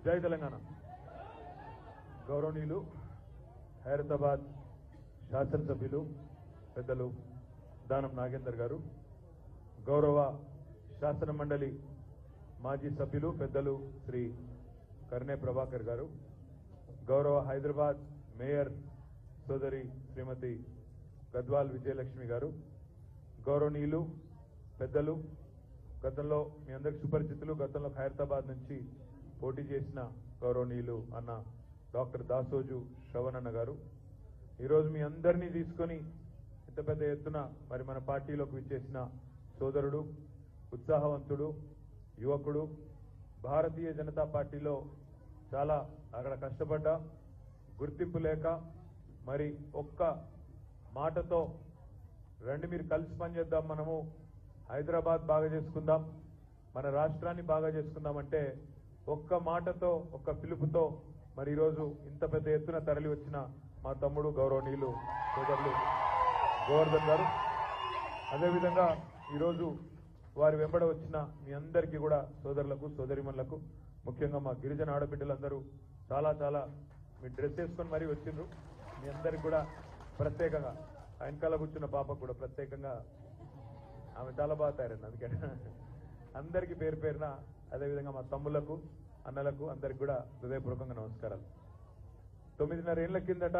జై తెలంగాణ గౌరవనీయులు హైదరాబాద్ శాసనసభ్యులు పెద్దలు దానం నాగేందర్ గారు గౌరవ శాసన మండలి మాజీ సభ్యులు పెద్దలు శ్రీ కర్ణే ప్రభాకర్ గారు గౌరవ హైదరాబాద్ మేయర్ సోదరి శ్రీమతి గద్వాల్ విజయలక్ష్మి గారు గౌరవనీయులు పెద్దలు గతంలో మీ అందరికి సుపరిచితులు గతంలో ఖైరతాబాద్ నుంచి పోటీ చేసిన గౌరవనీయులు అన్న డాక్టర్ దాసోజు శ్రవణన్న గారు ఈరోజు మీ అందరినీ తీసుకొని ఇంత పెద్ద ఎత్తున మరి మన పార్టీలోకి విచ్చేసిన సోదరుడు ఉత్సాహవంతుడు యువకుడు భారతీయ జనతా పార్టీలో చాలా అక్కడ కష్టపడ్డా గుర్తింపు లేక మరి ఒక్క మాటతో రండి మీరు కలిసి పనిచేద్దాం మనము హైదరాబాద్ బాగా చేసుకుందాం మన రాష్ట్రాన్ని బాగా చేసుకుందామంటే ఒక్క మాటతో ఒక్క పిలుపుతో మరి ఈరోజు ఇంత పెద్ద ఎత్తున తరలి వచ్చిన మా తమ్ముడు గౌరవనీయులు సోదరులు గోవర్ధన్ గారు అదేవిధంగా ఈరోజు వారి వెంబడ వచ్చిన మీ అందరికీ కూడా సోదరులకు సోదరిమణులకు ముఖ్యంగా మా గిరిజన ఆడబిడ్డలందరూ చాలా చాలా మీ డ్రెస్ వేసుకొని మరీ వచ్చిండ్రు మీ అందరికి కూడా ప్రత్యేకంగా వెనకాల కూర్చున్న పాపకు కూడా ప్రత్యేకంగా ఆమె చాలా బాగా తయారైంది అందుకని అందరికీ పేరు పేరున అదేవిధంగా మా తమ్ముళ్లకు అన్నలకు అందరికి కూడా హృదయపూర్వకంగా నమస్కారాలు తొమ్మిదిన్నర ఏళ్ల కిందట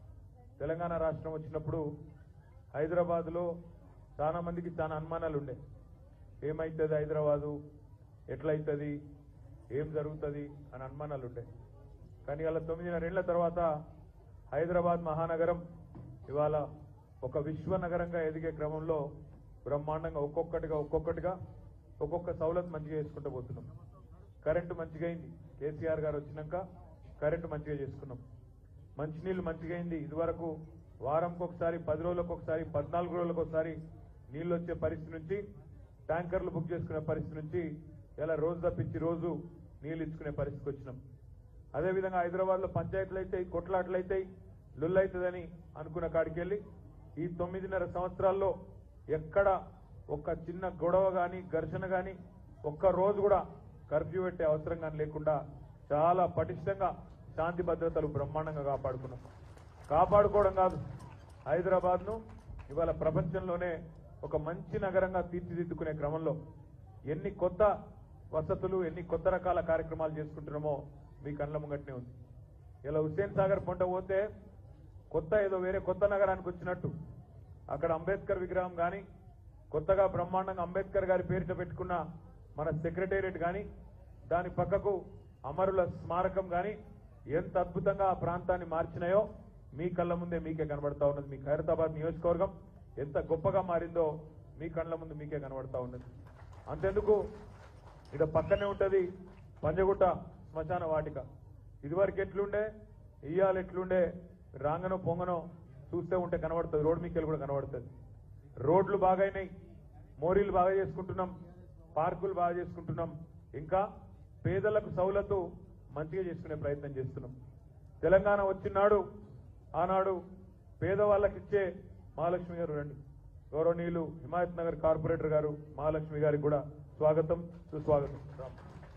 తెలంగాణ రాష్ట్రం వచ్చినప్పుడు హైదరాబాద్లో చాలా మందికి చాలా అనుమానాలు ఉండే ఏమైతుంది హైదరాబాదు ఎట్లయితుంది ఏం జరుగుతుంది అని అనుమానాలు ఉండే కానీ అలా తొమ్మిదిన్నర ఏళ్ల తర్వాత హైదరాబాద్ మహానగరం ఇవాళ ఒక విశ్వ నగరంగా ఎదిగే క్రమంలో బ్రహ్మాండంగా ఒక్కొక్కటిగా ఒక్కొక్కటిగా ఒక్కొక్క సౌలత్ మంచిగా చేసుకుంటూ పోతున్నాం కరెంటు మంచిగా అయింది కేసీఆర్ గారు వచ్చినాక కరెంటు మంచిగా చేసుకున్నాం మంచినీళ్ళు మంచిగా అయింది ఇదివరకు వారంకి ఒకసారి పది రోజులకు ఒకసారి పద్నాలుగు రోజులకు ఒకసారి నీళ్లు వచ్చే పరిస్థితి నుంచి ట్యాంకర్లు బుక్ చేసుకునే పరిస్థితి నుంచి ఇలా రోజు తప్పించి రోజు నీళ్లు ఇచ్చుకునే పరిస్థితికి వచ్చినాం అదేవిధంగా హైదరాబాద్ లో పంచాయతీలు అయితే కొట్లాటలు లుల్లైతుందని అనుకున్న కాడికి వెళ్ళి ఈ తొమ్మిదిన్నర సంవత్సరాల్లో ఎక్కడ ఒక్క చిన్న గొడవ గాని ఘర్షణ గాని ఒక్క రోజు కూడా కర్ఫ్యూ పెట్టే అవసరం కానీ లేకుండా చాలా పటిష్టంగా శాంతి భద్రతలు బ్రహ్మాండంగా కాపాడుకున్నాం కాపాడుకోవడం కాదు హైదరాబాద్ ను ఇవాళ ప్రపంచంలోనే ఒక మంచి నగరంగా తీర్చిదిద్దుకునే క్రమంలో ఎన్ని కొత్త వసతులు ఎన్ని కొత్త రకాల కార్యక్రమాలు చేసుకుంటున్నామో మీ కళ్ళ ముంగట్నే ఉంది ఇలా హుస్సేన్ సాగర్ పొంట పోతే కొత్త ఏదో వేరే కొత్త నగరానికి వచ్చినట్టు అక్కడ అంబేద్కర్ విగ్రహం కానీ కొత్తగా బ్రహ్మాండంగా అంబేద్కర్ గారి పేరిట పెట్టుకున్న మన సెక్రటేరియట్ కానీ దాని పక్కకు అమరుల స్మారకం కానీ ఎంత అద్భుతంగా ఆ ప్రాంతాన్ని మార్చినాయో మీ కళ్ళ ముందే మీకే కనబడతా ఉన్నది మీ ఖైరతాబాద్ నియోజకవర్గం ఎంత గొప్పగా మారిందో మీ కళ్ళ ముందు మీకే కనబడతా ఉన్నది అంతెందుకు ఇక్కడ పక్కనే ఉంటది పంజగుట్ట శ్మశాన వాటిక ఇదివరకు ఎట్లుండే ఇయ్యాలు ఎట్లుండే రాంగనో పొంగనో చూస్తే ఉంటే కనబడుతుంది రోడ్ మీకెళ్ళి కూడా కనబడుతుంది రోడ్లు బాగైనాయి మోరీలు బాగా చేసుకుంటున్నాం పార్కులు బాగా చేసుకుంటున్నాం ఇంకా పేదలకు సౌలతు మంచిగా చేసుకునే ప్రయత్నం చేస్తున్నాం తెలంగాణ వచ్చినాడు ఆనాడు పేదవాళ్ళకి ఇచ్చే మహాలక్ష్మి గారు రండి గౌరవనీయులు హిమాయత్ నగర్ కార్పొరేటర్ గారు మహాలక్ష్మి గారికి కూడా స్వాగతం సుస్వాగతం రామ్.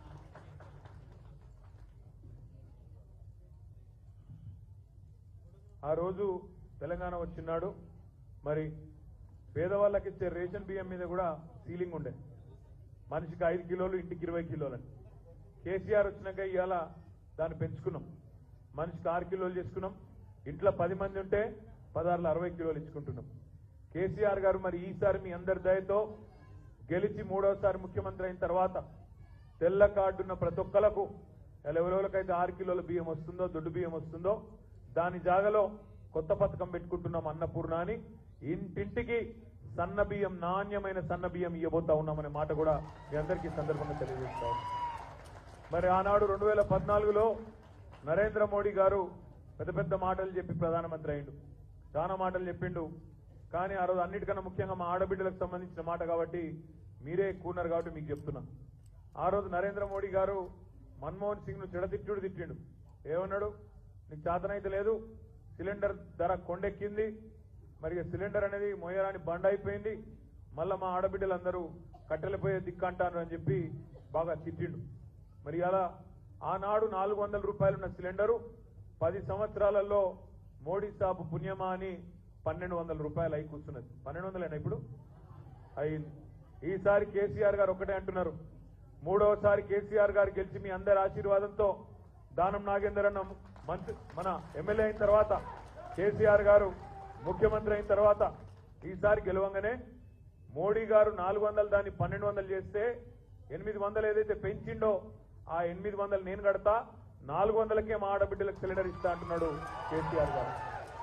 ఆ రోజు తెలంగాణ వచ్చినాడు మరి పేదవాళ్ళకి ఇచ్చే రేషన్ బియ్యం మీద కూడా సీలింగ్ ఉండే మనిషికి ఐదు కిలోలు ఇంటికి ఇరవై కిలోలని కేసీఆర్ వచ్చినాక ఇవాళ దాన్ని పెంచుకున్నాం మనిషికి ఆరు కిలోలు చేసుకున్నాం ఇంట్లో పది మంది ఉంటే పదహారులో అరవై కిలోలు ఇచ్చుకుంటున్నాం కేసీఆర్ గారు మరి ఈసారి మీ అందరి దయతో గెలిచి మూడోసారి ముఖ్యమంత్రి అయిన తర్వాత తెల్ల కార్డున్న ప్రతి ఒక్కలకు ఎవరెవరికైతే ఆరు కిలోల బియ్యం వస్తుందో దొడ్డు బియ్యం వస్తుందో దాని జాగలో కొత్త పథకం పెట్టుకుంటున్నాం అన్నపూర్ణ అని ఇంటింటికి సన్న బియ్యం నాణ్యమైన సన్న బియ్యం ఇవ్వబోతా ఉన్నామనే మాట కూడా మీ అందరికీ ఈ సందర్భంగా తెలియజేస్తా ఉన్నాం. మరి ఆనాడు రెండు వేల పద్నాలుగులో నరేంద్ర మోడీ గారు పెద్ద పెద్ద మాటలు చెప్పి ప్రధానమంత్రి అయిండు చాలా మాటలు చెప్పిండు కానీ ఆ రోజు అన్నిటికన్నా ముఖ్యంగా మా ఆడబిడ్డలకు సంబంధించిన మాట కాబట్టి మీరే ఎక్కువ ఉన్నారు కాబట్టి మీకు చెప్తున్నా ఆ రోజు నరేంద్ర మోడీ గారు మన్మోహన్ సింగ్ ను చెడతిట్టుడు తిట్టిండు ఏమన్నాడు నీకు చేతనైతే లేదు సిలిండర్ ధర కొండెక్కింది మరి ఇక సిలిండర్ అనేది మోయరాని బండ్ అయిపోయింది మళ్ళా మా ఆడబిడ్డలందరూ కట్టెలపోయే దిక్కు అంటారు అని చెప్పి బాగా తిట్టిండు మరి అలా ఆనాడు నాలుగు వందల రూపాయలున్న సిలిండరు పది సంవత్సరాలలో మోడీ సాబు పుణ్యమా అని పన్నెండు వందల రూపాయలు అయి కూర్చున్నది పన్నెండు వందలేనా ఇప్పుడు అయింది ఈసారి కేసీఆర్ గారు ఒకటే అంటున్నారు మూడవసారి కేసీఆర్ గారు గెలిచి మీ అందరి ఆశీర్వాదంతో దానం నాగేందర్ అన్న మంత్రి మన ఎమ్మెల్యే అయిన తర్వాత కేసీఆర్ గారు ముఖ్యమంత్రి అయిన తర్వాత ఈసారి గెలవంగానే మోడీ గారు నాలుగు వందలు దాన్ని పన్నెండు వందలు చేస్తే ఎనిమిది వందలు ఏదైతే పెంచిండో ఆ ఎనిమిది వందలు నేను కడతా నాలుగు వందలకే మా ఆడబిడ్డలకు సిలిండర్ ఇస్తా అంటున్నాడు కేసీఆర్ గారు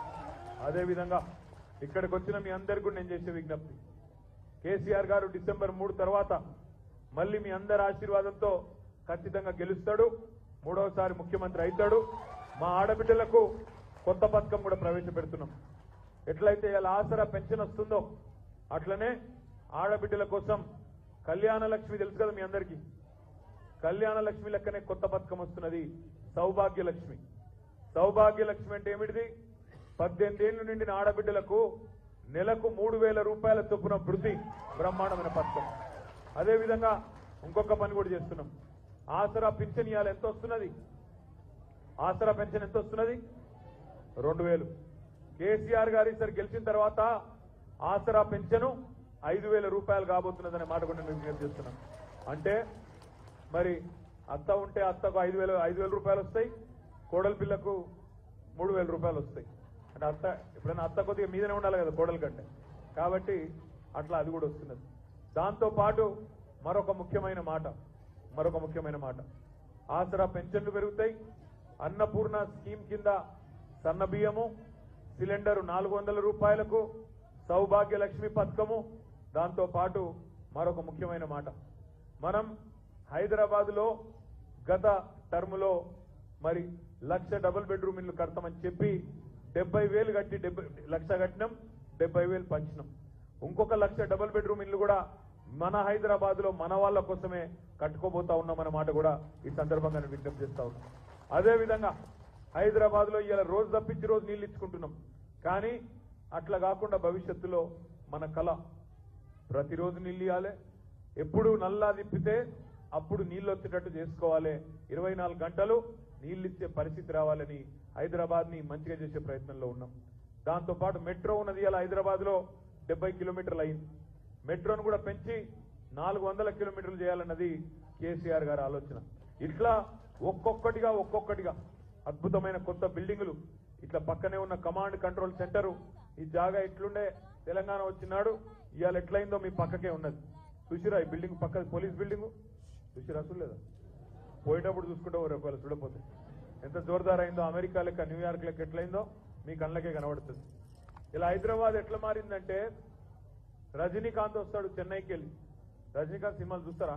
అదే విధంగా ఇక్కడికి వచ్చిన మీ అందరికీ కూడా నేను చేసే విజ్ఞప్తి కేసీఆర్ గారు డిసెంబర్ మూడు తర్వాత మళ్ళీ మీ అందరి ఆశీర్వాదంతో ఖచ్చితంగా గెలుస్తాడు మూడవసారి ముఖ్యమంత్రి అవుతాడు మా ఆడబిడ్డలకు కొత్త పథకం కూడా ప్రవేశపెడుతున్నాం ఎట్లయితే ఇలా ఆసరా పెన్షన్ వస్తుందో అట్లనే ఆడబిడ్డల కోసం కళ్యాణ లక్ష్మి తెలుసు కదా మీ అందరికీ కళ్యాణ లక్ష్మి లెక్కనే కొత్త పథకం వస్తున్నది సౌభాగ్య లక్ష్మి సౌభాగ్య లక్ష్మి అంటే ఏమిటిది పద్దెనిమిది ఏళ్ళు నిండిన ఆడబిడ్డలకు నెలకు మూడు వేల రూపాయల చొప్పున వృద్ధి బ్రహ్మాండమైన పథకం అదేవిధంగా ఇంకొక పని కూడా చేస్తున్నాం ఆసరా పింఛన్ ఇవాళ ఎంత వస్తున్నది ఆసరా పెన్షన్ ఎంత వస్తున్నది రెండు వేలు కేసీఆర్ గారు ఈసారి గెలిచిన తర్వాత ఆసరా పెన్షన్ ఐదు వేల రూపాయలు కాబోతున్నదనే మాట కూడా నేను విజ్ఞప్తి చేస్తున్నాను అంటే మరి అత్త ఉంటే అత్తకు ఐదు వేలు ఐదు వేల రూపాయలు వస్తాయి కోడలి పిల్లకు మూడు వేల రూపాయలు వస్తాయి అంటే అత్త ఎప్పుడైనా అత్త కొద్దిగా మీదనే ఉండాలి కదా కోడలి కంటే కాబట్టి అట్లా అది కూడా వస్తున్నది దాంతో పాటు మరొక ముఖ్యమైన మాట మరొక ముఖ్యమైన మాట ఆసరా పెన్షన్లు పెరుగుతాయి అన్నపూర్ణ స్కీమ్ కింద సన్న బియ్యము సిలిండరు నాలుగు వందల రూపాయలకు సౌభాగ్య లక్ష్మి పథకము దాంతో పాటు మరొక ముఖ్యమైన మాట మనం హైదరాబాద్ లో గత టర్ములో మరి లక్ష డబుల్ బెడ్రూమ్ ఇల్లు కడతామని చెప్పి డెబ్బై వేలు కట్టి డెబ్బై లక్ష కట్టినాం డెబ్బై వేలు పంచినాం ఇంకొక లక్ష డబుల్ బెడ్రూమ్ ఇల్లు కూడా మన హైదరాబాద్ లో మన వాళ్ళ కోసమే కట్టుకోబోతా ఉన్నామన్న మాట కూడా ఈ సందర్భంగా నేను విజ్ఞప్తి చేస్తా ఉన్నాం అదే విధంగా హైదరాబాద్ లో ఇలా రోజు తప్పించి రోజు నీళ్ళు ఇచ్చుకుంటున్నాం కానీ అట్లా కాకుండా భవిష్యత్తులో మన కళ ప్రతిరోజు నీళ్ళు ఇవ్వాలి ఎప్పుడు నల్లా తిప్పితే అప్పుడు నీళ్ళు వచ్చేటట్టు చేసుకోవాలి ఇరవై నాలుగు గంటలు నీళ్ళు ఇచ్చే పరిస్థితి రావాలని హైదరాబాద్ ని మంచిగా చేసే ప్రయత్నంలో ఉన్నాం దాంతో పాటు మెట్రో ఉన్నది ఇలా హైదరాబాద్ లో డెబ్బై కిలోమీటర్లు అయింది మెట్రోను కూడా పెంచి నాలుగు వందల కిలోమీటర్లు చేయాలన్నది కేసీఆర్ గారి ఆలోచన ఇట్లా ఒక్కొక్కటిగా ఒక్కొక్కటిగా అద్భుతమైన కొత్త బిల్డింగులు ఇట్లా పక్కనే ఉన్న కమాండ్ కంట్రోల్ సెంటరు ఈ జాగా ఇట్లుండే తెలంగాణ వచ్చినాడు ఇవాళ ఎట్లయిందో మీ పక్కకే ఉన్నది చూసిరా ఈ బిల్డింగ్ పక్క పోలీస్ బిల్డింగ్ చూసిరా చూడలేదా పోయేటప్పుడు చూసుకుంటే ఒకవేళ చూడపోతే ఎంత జోర్దార్ అయిందో అమెరికా లెక్క న్యూయార్క్ లెక్క ఎట్లయిందో మీ కళ్ళకే కనబడుతుంది ఇలా హైదరాబాద్ ఎట్లా మారిందంటే రజనీకాంత్ వస్తాడు చెన్నైకి వెళ్ళి రజనీకాంత్ సినిమాలు చూస్తారా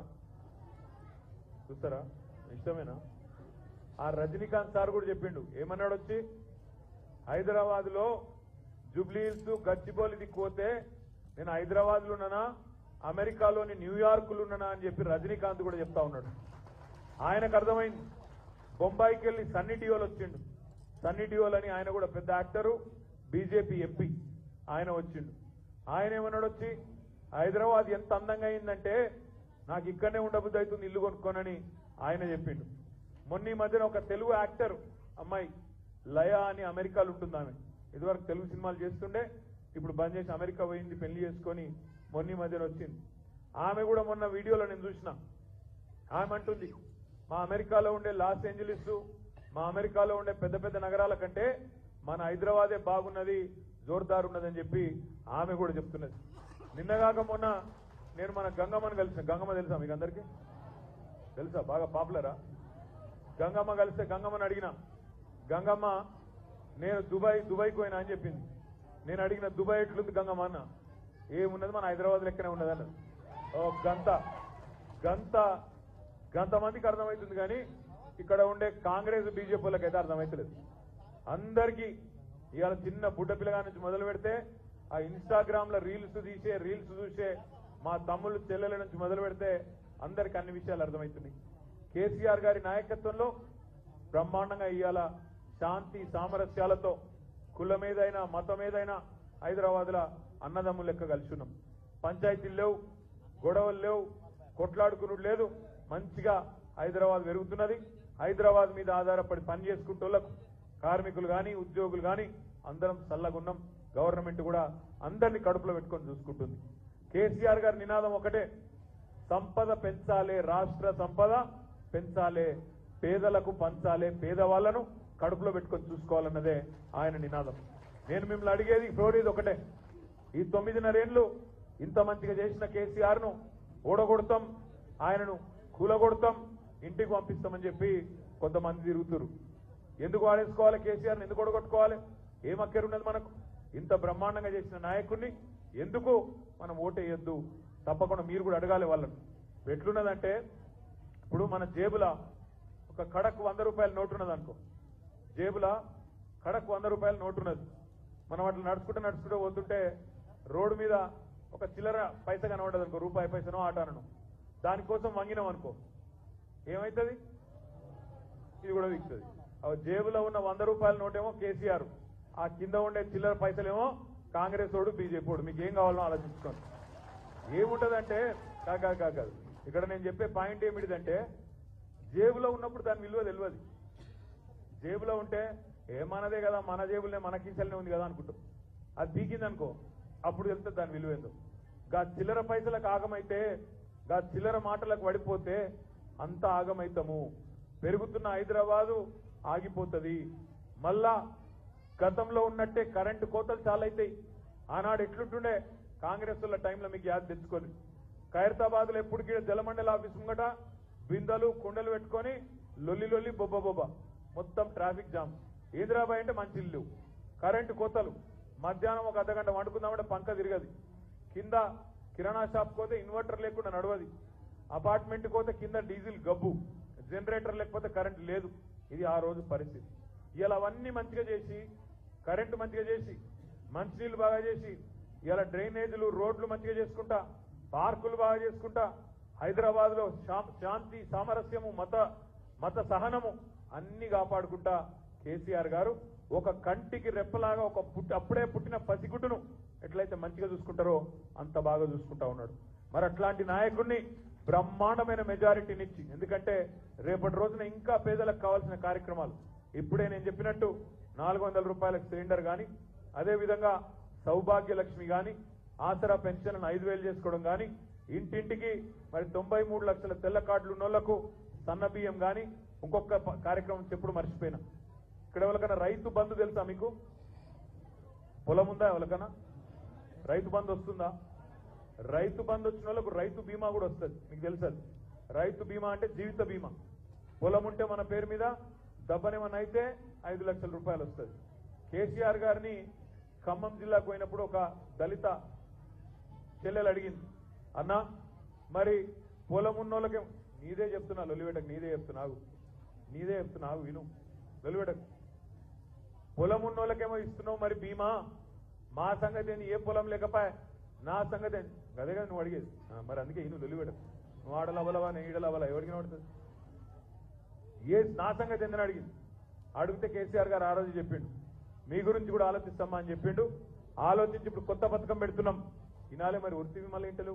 చూస్తారా ఇష్టమేనా ఆ రజనీకాంత్ సార్ కూడా చెప్పిండు ఏమన్నాడు వచ్చి హైదరాబాద్ లో జూబ్లీ హిల్స్ గచ్చిబౌలి దిక్కుపోతే నేను హైదరాబాద్ లో ఉన్నానా అమెరికాలోని న్యూయార్క్ లో ఉన్నానా అని చెప్పి రజనీకాంత్ కూడా చెప్తా ఉన్నాడు ఆయనకు అర్థమైంది బొంబాయికి వెళ్ళి సన్నీ డియోల్ వచ్చిండు సన్నీ డియోల్ అని ఆయన కూడా పెద్ద యాక్టరు బీజేపీ ఎంపీ ఆయన వచ్చిండు ఆయన ఏమన్నాడు వచ్చి హైదరాబాద్ ఎంత అందంగా అయిందంటే నాకు ఇక్కడనే ఉండబుద్ధి అవుతుంది ఇల్లు కొనుక్కోనని ఆయన చెప్పిండు మొన్న ఈ మధ్యన ఒక తెలుగు యాక్టర్ అమ్మాయి లయ అని అమెరికాలో ఉంటుంది ఆమె ఇదివరకు తెలుగు సినిమాలు చేస్తుండే ఇప్పుడు బంద్ చేసి అమెరికా పోయింది పెళ్లి చేసుకొని మొన్న ఈ మధ్యన వచ్చింది ఆమె కూడా మొన్న వీడియోలో నేను చూసిన ఆమె అంటుంది మా అమెరికాలో ఉండే లాస్ ఏంజలీస్ మా అమెరికాలో ఉండే పెద్ద పెద్ద నగరాల కంటే మన హైదరాబాదే బాగున్నది జోర్దార్ ఉన్నదని చెప్పి ఆమె కూడా చెప్తున్నది నిన్నగాక మొన్న నేను మన గంగమ్మని కలిసిన గంగమ్మ తెలుసా మీకు అందరికీ తెలుసా బాగా పాపులరా గంగమ్మ కలిస్తే గంగమ్మని అడిగిన గంగమ్మ నేను దుబాయ్ దుబాయ్కి పోయినా అని చెప్పింది నేను అడిగిన దుబాయ్ ఎట్లుంది గంగమ్మ అన్న ఏమున్నది మన హైదరాబాద్ లెక్కనే ఉన్నది అన్నది ఓ గంత గంత గంత మందికి అర్థమవుతుంది కానీ ఇక్కడ ఉండే కాంగ్రెస్ బీజేపీ వాళ్ళకి అయితే అర్థమవుతలేదు అందరికీ ఇవాళ చిన్న బుడ్డ పిల్లగా నుంచి మొదలు పెడితే ఆ ఇన్స్టాగ్రామ్ లో రీల్స్ తీసే రీల్స్ చూసే మా తమ్ముళ్ళు చెల్లెల నుంచి మొదలు పెడితే అందరికి అన్ని విషయాలు అర్థమవుతున్నాయి కేసీఆర్ గారి నాయకత్వంలో బ్రహ్మాండంగా ఇవాళ శాంతి సామరస్యాలతో కులం ఏదైనా మతం ఏదైనా హైదరాబాద్ లో అన్నదమ్ములు లెక్క కలిసి ఉన్నాం పంచాయతీలు లేవు గొడవలు లేవు కొట్లాడుకునుడు లేదు మంచిగా హైదరాబాద్ పెరుగుతున్నది హైదరాబాద్ మీద ఆధారపడి పని చేసుకుంటోళ్లకు కార్మికులు కానీ ఉద్యోగులు కానీ అందరం చల్లగున్నాం గవర్నమెంట్ కూడా అందరినీ కడుపులో పెట్టుకొని చూసుకుంటుంది కేసీఆర్ గారి నినాదం ఒకటే సంపద పెంచాలే రాష్ట్ర సంపద పెంచాలే పేదలకు పంచాలే పేదవాళ్లను కడుపులో పెట్టుకొని చూసుకోవాలన్నదే ఆయన నినాదం నేను మిమ్మల్ని అడిగేది కోరేది ఒకటే ఈ తొమ్మిదిన్నరేళ్లు ఇంత మంచిగా చేసిన కేసీఆర్ ను ఓడగొడతాం ఆయనను కూలగొడతాం ఇంటికి పంపిస్తామని చెప్పి కొంతమంది తిరుగుతురు ఎందుకు వాడేసుకోవాలి కేసీఆర్ని ఎందుకు ఓడగొట్టుకోవాలి ఏం అక్కరున్నది మనకు ఇంత బ్రహ్మాండంగా చేసిన నాయకుడిని ఎందుకు మనం ఓటేయొద్దు తప్పకుండా మీరు కూడా అడగాలి వాళ్ళని ఎట్లున్నదంటే ఇప్పుడు మన జేబుల ఒక కడక్ వంద రూపాయల నోటు ఉన్నది అనుకో జేబుల కడక్ వంద రూపాయల నోటు ఉన్నది మనం అట్లా నడుచుకుంటూ నడుచుకుంటూ పోతుంటే రోడ్డు మీద ఒక చిల్లర పైస కనబడదు అనుకో రూపాయి పైసనో ఆటానను దానికోసం వంగినాం అనుకో ఏమవుతుంది ఇది కూడా విక్తుంది ఆ జేబులో ఉన్న వంద రూపాయల నోటేమో కేసీఆర్ ఆ కింద ఉండే చిల్లర పైసలేమో కాంగ్రెస్ వాడు బీజేపీ వాడు మీకు ఏం కావాలో ఆలోచించుకోండి ఏముంటదంటే కాకా కాదు ఇక్కడ నేను చెప్పే పాయింట్ ఏమిటిదంటే జేబులో ఉన్నప్పుడు దాని విలువ తెలియదు జేబులో ఉంటే ఏ మనదే కదా మన జేబులనే మన కించలనే ఉంది కదా అనుకుంటాం అది పీకింది అనుకో అప్పుడు వెళ్తే దాని విలువ ఏందో గా చిల్లర పైసలకు ఆగమైతే గా చిల్లర మాటలకు పడిపోతే అంత ఆగమైతాము పెరుగుతున్న హైదరాబాదు ఆగిపోతుంది మళ్ళా గతంలో ఉన్నట్టే కరెంటు కోతలు చాలా అవుతాయి ఆనాడు ఎట్లుంటుండే కాంగ్రెస్ వాళ్ళ టైంలో మీకు యాద్ తెచ్చుకొని ఖైరతాబాద్ లో ఎప్పటికీ జలమండలి ఆఫీస్ ముంగట బిందెలు కుండలు పెట్టుకొని లొల్లి లొల్లి బొబ్బ బొబ్బ మొత్తం ట్రాఫిక్ జామ్ హైదరాబాద్ అంటే మంచి ఇల్లు కరెంటు కోతలు మధ్యాహ్నం ఒక అర్ధగంట వండుకుందామంటే పంక తిరగదు కింద కిరాణా షాప్ పోతే ఇన్వర్టర్ లేకుండా నడవది అపార్ట్మెంట్ పోతే కింద డీజిల్ గబ్బు జనరేటర్ లేకపోతే కరెంట్ లేదు ఇది ఆ రోజు పరిస్థితి ఇలా అవన్నీ మంచిగా చేసి కరెంటు మంచిగా చేసి మంచినీళ్ళు బాగా చేసి ఇలా డ్రైనేజీలు రోడ్లు మంచిగా చేసుకుంటా పార్కులు బాగా చేసుకుంటా హైదరాబాద్ లో శాంతి సామరస్యము మత మత సహనము అన్ని కాపాడుకుంటా కేసీఆర్ గారు ఒక కంటికి రెప్పలాగా ఒక పుట్టి అప్పుడే పుట్టిన పసిగుడ్డును ఎట్లయితే మంచిగా చూసుకుంటారో అంత బాగా చూసుకుంటా ఉన్నాడు మరి అట్లాంటి నాయకుడిని బ్రహ్మాండమైన మెజారిటీనిచ్చి ఎందుకంటే రేపటి రోజున ఇంకా పేదలకు కావాల్సిన కార్యక్రమాలు ఇప్పుడే నేను చెప్పినట్టు నాలుగు వందల రూపాయలకు సిలిండర్ కానీ అదేవిధంగా సౌభాగ్య లక్ష్మి కానీ ఆసరా పెన్షన్ ఐదు వేలు చేసుకోవడం కానీ ఇంటింటికి మరి తొంభై మూడు లక్షల తెల్ల కార్డులు ఉన్నోళ్లకు సన్న బియ్యం కానీ ఇంకొక ప- కార్యక్రమం చెప్పుడు మర్చిపోయినా ఇక్కడ ఎవరికైనా రైతు బంధు తెలుసా మీకు పొలం ఉందా ఎవరికైనా రైతు బంధు వస్తుందా రైతు బంధు వచ్చిన వాళ్ళకు రైతు బీమా కూడా వస్తుంది మీకు తెలుసా అది? రైతు బీమా అంటే జీవిత బీమా పొలం ఉంటే మన పేరు మీద దబ్బనేమన్నా అయితే ఐదు లక్షల రూపాయలు వస్తుంది కేసీఆర్ గారిని ఖమ్మం జిల్లాకు పోయినప్పుడు ఒక దళిత చెల్లెలు అడిగింది అన్నా మరి పొలం ఉన్నోళ్ళకి నీదే చెప్తున్నా లొలివేటకు నీదే చెప్తున్నావు నీదే చెప్తున్నావు విను లొలివేటకు పొలం ఉన్నోళ్ళకేమో ఇస్తున్నావు మరి బీమా మా సంగతి ఏంది ఏ పొలం లేకపోయా నా సంగతి ఏంది అదే కదా నువ్వు అడిగేది ఆ, మరి అందుకే ఈయన లొలివేటకు నువ్వు ఆడలవలవా నేను ఈడలవలా ఎవరికి పడుతుంది ఏ నా సంగతి ఏందని అడిగింది అడిగితే కేసీఆర్ గారు ఆ రోజు చెప్పిండు మీ గురించి కూడా ఆలోచిస్తామా అని చెప్పిండు ఆలోచించి ఇప్పుడు కొత్త పథకం పెడుతున్నాం వినాలే మరి వృత్తి విమల ఇంటలు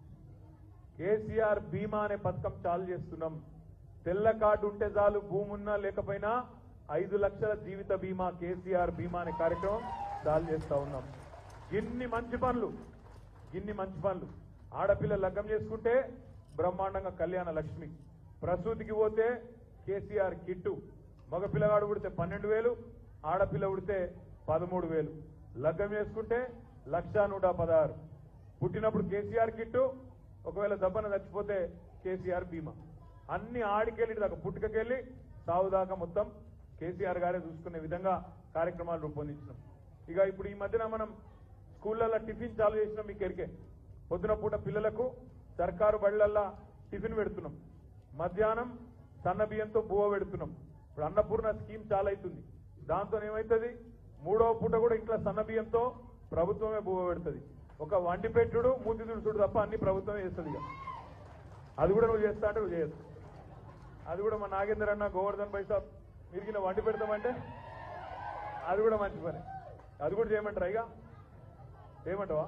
కేసీఆర్ బీమా అనే పథకం చాలు చేస్తున్నాం తెల్ల కార్డు ఉంటే చాలు భూమి ఉన్నా లేకపోయినా ఐదు లక్షల జీవిత బీమా కేసీఆర్ బీమా అనే కార్యక్రమం చాలు చేస్తా ఉన్నాం ఇన్ని మంచి పనులు ఇన్ని మంచి పనులు ఆడపిల్ల లగ్గం చేసుకుంటే బ్రహ్మాండంగా కళ్యాణ లక్ష్మి ప్రసూతికి పోతే కేసీఆర్ కిట్టు మగ పిల్లగాడు పుడితే పన్నెండు వేలు ఆడపిల్ల పుడితే పదమూడు వేలు లగ్గం చేసుకుంటే లక్ష నూట పదహారు పుట్టినప్పుడు కేసీఆర్ కిట్టు ఒకవేళ దబ్బన చచ్చిపోతే కేసీఆర్ బీమా అన్ని ఆడికెళ్ళి దాకా పుట్టుకకెళ్ళి సావు దాకా మొత్తం కేసీఆర్ గారే చూసుకునే విధంగా కార్యక్రమాలు రూపొందించినాం ఇక ఇప్పుడు ఈ మధ్యన మనం స్కూళ్ళల్లో టిఫిన్ చాలు చేసినాం మీకు ఎరికే పొద్దున పూట పిల్లలకు సర్కారు బళ్ళల్లో టిఫిన్ పెడుతున్నాం మధ్యాహ్నం సన్న బియ్యంతో బువ్వ పెడుతున్నాం ఇప్పుడు అన్నపూర్ణ స్కీమ్ చాలా అవుతుంది దాంతో ఏమవుతుంది మూడవ పూట కూడా ఇంట్లో సన్న బియ్యంతో ప్రభుత్వమే బువ్వ పెడుతుంది ఒక వండి పెట్టుడు మూతి తుడుచుడు తప్ప అన్ని ప్రభుత్వమే చేస్తుంది ఇక అది కూడా నువ్వు చేస్తా అంటే నువ్వు చేయొచ్చు అది కూడా మా నాగేందర్ అన్న గోవర్ధన్ పైసా మిరిగిన వండి పెడతామంటే అది కూడా మంచి పని అది కూడా చేయమంటారా ఇక చేయమంటావా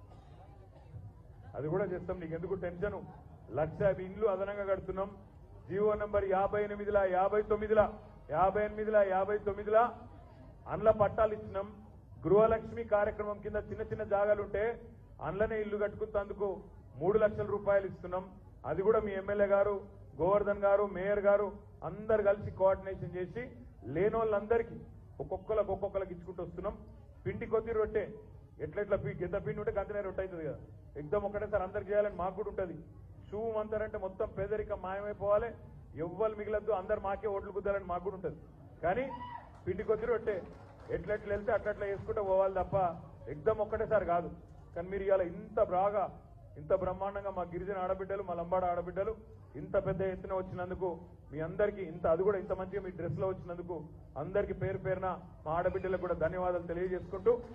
అది కూడా చేస్తాం నీకు ఎందుకు టెన్షన్ లక్ష యాభై ఇండ్లు అదనంగా కడుతున్నాం జీవో నంబర్ యాభై ఎనిమిదిలా యాభై తొమ్మిదిలా యాభై ఎనిమిదిలా యాభై తొమ్మిదిలా అండ్ల పట్టాలు ఇచ్చినాం గృహలక్ష్మి కార్యక్రమం కింద చిన్న చిన్న జాగాలుంటే అండ్లనే ఇల్లు కట్టుకున్నందుకు మూడు లక్షల రూపాయలు ఇస్తున్నాం అది కూడా మీ ఎమ్మెల్యే గారు గోవర్ధన్ గారు మేయర్ గారు అందరు కలిసి కోఆర్డినేషన్ చేసి లేని వాళ్ళందరికీ ఒక్కొక్కరికి ఒక్కొక్కరికి ఇచ్చుకుంటూ వస్తున్నాం పిండి కొద్ది రొట్టె ఎట్లెట్లా పి- ఎంత పిండి ఉంటే గంతనే రొట్టె అవుతుంది కదా ఎగ్దం ఒకటేసారి అందరికి చేయాలని మాకు కూడా ఉంటుంది షూ అంటారంటే మొత్తం పేదరికం మాయమైపోవాలి ఎవ్వరు మిగిలద్దు అందరు మాకే ఓట్లు గుద్దాలని మాకు కూడా ఉంటుంది కానీ పిండి కొద్ది రొట్టె ఎట్లెట్లు వెళ్తే అట్లట్లా వేసుకుంటూ పోవాలి తప్ప ఎగ్దం ఒక్కటేసారి కాదు కానీ మీరు ఇవాళ ఇంత బాగా ఇంత బ్రహ్మాండంగా మా గిరిజన ఆడబిడ్డలు మా లంబాడ ఆడబిడ్డలు ఇంత పెద్ద ఎత్తున వచ్చినందుకు మీ అందరికీ ఇంత అది కూడా ఇంత మంచిగా మీ డ్రెస్ లో వచ్చినందుకు అందరికీ పేరు పేరున మా ఆడబిడ్డలకు కూడా ధన్యవాదాలు తెలియజేసుకుంటూ